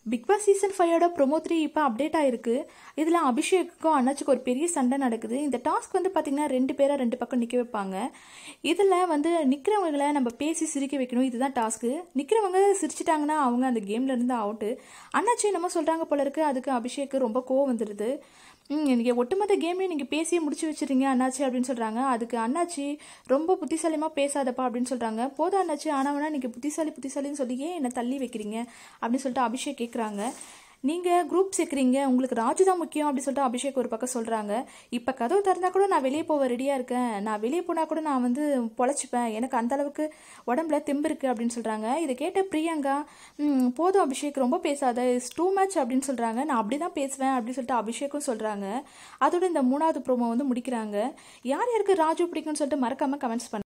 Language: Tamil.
பிக் பாஸ் சீசன் ஃபைவோட ப்ரோமோ த்ரீ இப்போ அப்டேட் ஆயிருக்கு இதில் அபிஷேக்குக்கும் அண்ணாச்சிக்கும் ஒரு பெரிய சண்டை நடக்குது இந்த டாஸ்க் வந்து பார்த்தீங்கன்னா ரெண்டு பேரை ரெண்டு பக்கம் நிற்க வைப்பாங்க இதில் வந்து நிற்கிறவங்களை நம்ம பேசி சிரிக்க வைக்கணும் இதுதான் டாஸ்க்கு நிற்கிறவங்க சிரிச்சிட்டாங்கன்னா அவங்க அந்த கேம்ல இருந்து அவுட்டு அண்ணாச்சி என்னமோ சொல்கிறாங்க போல இருக்கு அதுக்கு அபிஷேக்கு ரொம்ப கோவம் வந்துடுது ம் நீங்கள் ஒட்டுமொத்த கேமையும் நீங்கள் பேசியே முடிச்சு வச்சிருங்க அண்ணாச்சி அப்படின்னு சொல்கிறாங்க அதுக்கு அண்ணாச்சி ரொம்ப புத்திசாலியமாக பேசாதப்பா அப்படின்னு சொல்கிறாங்க போதும் அண்ணாச்சி ஆனவனா நீங்கள் புத்திசாலி புத்திசாலின்னு சொல்லி ஏன் என்னை தள்ளி வைக்கிறீங்க அப்படின்னு சொல்லிட்டு அபிஷேக் கேட்குறாங்க நீங்கள் குரூப் சேர்க்குறீங்க உங்களுக்கு ராஜு தான் முக்கியம் அப்படின்னு சொல்லிட்டு அபிஷேக் ஒரு பக்கம் சொல்கிறாங்க இப்போ கதவு திறந்தா கூட நான் வெளியே போக ரெடியாக இருக்கேன் நான் வெளியே போனால் கூட நான் வந்து பொழைச்சிப்பேன் எனக்கு அந்த அளவுக்கு உடம்புல தெம்பு இருக்குது அப்படின்னு சொல்கிறாங்க இதை கேட்ட பிரியங்கா "ம், போதும் அபிஷேக் ரொம்ப பேசாத இட்ஸ் டூ மச் அப்படின்னு சொல்கிறாங்க நான் அப்படி தான் பேசுவேன் அப்படின்னு சொல்லிட்டு அபிஷேக்கும் சொல்கிறாங்க அதோட இந்த மூணாவது ப்ரோமோ வந்து முடிக்கிறாங்க யார் யாருக்கு ராஜு பிடிக்கும்னு சொல்லிட்டு மறக்காமல் கமெண்ட்ஸ் பண்ணுங்க